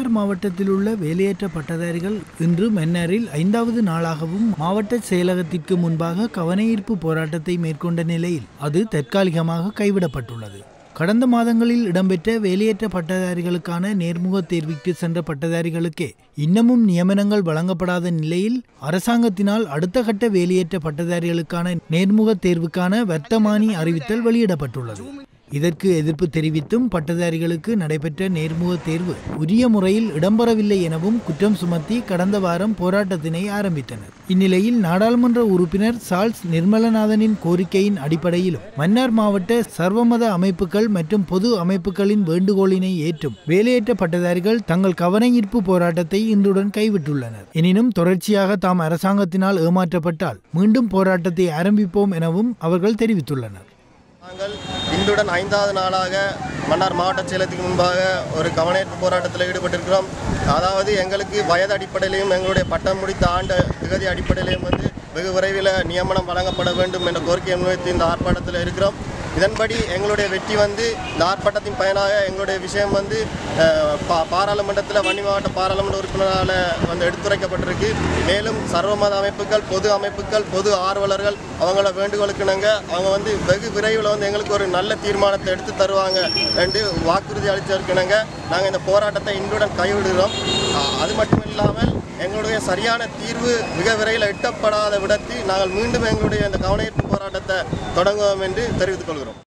மன்னார் மாவட்டத்தில் உள்ள வேலையற்ற பட்டதாரிகள் இன்று மன்னாரில் ஐந்தாவது நாளாகவும் மாவட்ட செயலகத்திற்கு முன்பாக கவனஈர்ப்பு போராட்டத்தை மேற்கொண்ட நிலையில் அது தற்காலிகமாக கைவிடப்பட்டுள்ளது கடந்த மாதங்களில் இடம்பெற்ற வேலையற்ற பட்டதாரிகளுக்கான நேர்முக தேர்விற்கு சென்ற பட்டதாரிகளுக்கே இன்னமும் நியமனங்கள் வழங்கப்படாத நிலையில் அரசாங்கத்தினால் அடுத்த கட்ட வேலையற்ற பட்டதாரிகளுக்கான நேர்முக தேர்வுக்கான வர்த்தமானி அறிவித்தல் வெளியிடப்பட்டுள்ளது இதற்கு எதிர்ப்பு தெரிவித்தும் பட்டதாரிகளுக்கு நடைபெற்ற நேர்முக தேர்வு உரிய முறையில் இடம்பெறவில்லை எனவும் குற்றம் சுமத்தி கடந்த வாரம் போராட்டத்தினை ஆரம்பித்தனர் இந்நிலையில் நாடாளுமன்ற உறுப்பினர் சார்ல்ஸ் நிர்மலநாதனின் கோரிக்கையின் அடிப்படையிலும் மன்னார் மாவட்ட சர்வமத அமைப்புகள் மற்றும் பொது அமைப்புகளின் வேண்டுகோளினை ஏற்றும் வேலையற்ற பட்டதாரிகள் தங்கள் கவனஈர்ப்பு போராட்டத்தை இன்றுடன் கைவிட்டுள்ளனர் எனினும் தொடர்ச்சியாக தாம் அரசாங்கத்தினால் ஏமாற்றப்பட்டால் மீண்டும் போராட்டத்தை ஆரம்பிப்போம் எனவும் அவர்கள் தெரிவித்துள்ளனர் நாங்கள் இன்றுடன் ஐந்தாவது நாளாக மன்னார் மாவட்ட செயலகத்துக்கு முன்பாக ஒரு கவனஈர்ப்பு போராட்டத்தில் ஈடுபட்டிருக்கிறோம் அதாவது எங்களுக்கு வயது அடிப்படையிலையும் எங்களுடைய பட்டம் முடித்த ஆண்டு திகதி அடிப்படையிலையும் வந்து வெகு விரைவில் நியமனம் வழங்கப்பட வேண்டும் என்ற கோரிக்கையை முன்வைத்து இந்த ஆர்ப்பாட்டத்தில் இருக்கிறோம் இதன்படி எங்களுடைய வெற்றி வந்து இந்த ஆர்ப்பாட்டத்தின் பயனாக எங்களுடைய விஷயம் வந்து அஹ், பா பாராளுமன்றத்தில் வன்னி மாவட்ட பாராளுமன்ற உறுப்பினரால் வந்து எடுத்துரைக்கப்பட்டிருக்கு மேலும் சர்வமத அமைப்புகள் பொது அமைப்புகள் பொது ஆர்வலர்கள் அவங்கள வேண்டுகோளுக்கு இணங்க அவங்க வந்து வெகு விரைவில் வந்து எங்களுக்கு ஒரு நல்ல தீர்மானத்தை எடுத்து தருவாங்க என்று வாக்குறுதி அளித்ததற்கு இணங்க நாங்கள் இந்த போராட்டத்தை இன்றுடன் கைவிடுகிறோம் அஹ், அது மட்டும் இல்லாமல் எங்களுடைய சரியான தீர்வு மிக விரைவில் எட்டப்படாத விடத்தில் நாங்கள் மீண்டும் எங்களுடைய இந்த கவனஈர்ப்பு போராட்டத்தை தொடங்குவோம் என்று தெரிவித்துக் கொள்கிறோம்